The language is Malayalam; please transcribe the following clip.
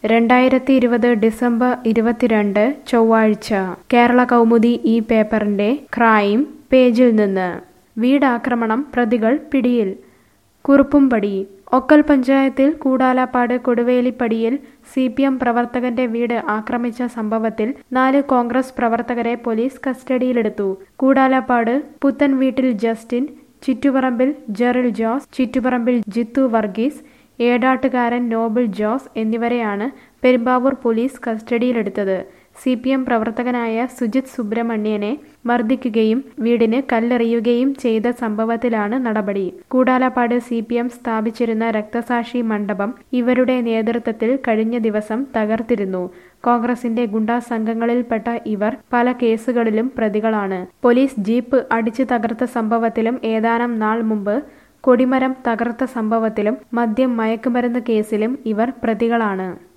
രണ്ടായിരത്തി ഇരുപത് ഡിസംബർ ഇരുപത്തിരണ്ട് ചൊവ്വാഴ്ച കേരള കൗമുദി ഈ പേപ്പറിന്റെ ക്രൈം പേജിൽ നിന്ന് വീടാക്രമണം പ്രതികൾ പിടിയിൽ കുറുപ്പുംപടി ഒക്കൽ പഞ്ചായത്തിൽ കൂടാലാപ്പാട് കൊടുവേലിപ്പടിയിൽ സി പി എം പ്രവർത്തകന്റെ വീട് ആക്രമിച്ച സംഭവത്തിൽ നാല് കോൺഗ്രസ് പ്രവർത്തകരെ പോലീസ് കസ്റ്റഡിയിലെടുത്തു കൂടാലാപ്പാട് പുത്തൻ വീട്ടിൽ ജസ്റ്റിൻ ചുറ്റുപറമ്പിൽ ജെറിൽ ജോസ് ചുറ്റുപറമ്പിൽ ജിത്തു വർഗീസ് ഏടാട്ടുകാരൻ നോബിൾ ജോസ് എന്നിവരെയാണ് പെരുമ്പാവൂർ പോലീസ് കസ്റ്റഡിയിലെടുത്തത് സി പി എം പ്രവർത്തകനായ സുജിത് സുബ്രഹ്മണ്യനെ മർദ്ദിക്കുകയും വീടിന് കല്ലെറിയുകയും ചെയ്ത സംഭവത്തിലാണ് നടപടി കൂടാലപ്പാട് സി പി എം സ്ഥാപിച്ചിരുന്ന രക്തസാക്ഷി മണ്ഡപം ഇവരുടെ നേതൃത്വത്തിൽ കഴിഞ്ഞ ദിവസം തകർത്തിരുന്നു കോൺഗ്രസിന്റെ ഗുണ്ടാ സംഘങ്ങളിൽപ്പെട്ട ഇവർ പല കേസുകളിലും പ്രതികളാണ് പോലീസ് ജീപ്പ് അടിച്ചു തകർത്ത സംഭവത്തിലും ഏതാനും നാൾ മുമ്പ് കൊടിമരം തകർത്ത സംഭവത്തിലും മദ്യം മയക്കുമരുന്ന് കേസിലും ഇവർ പ്രതികളാണ്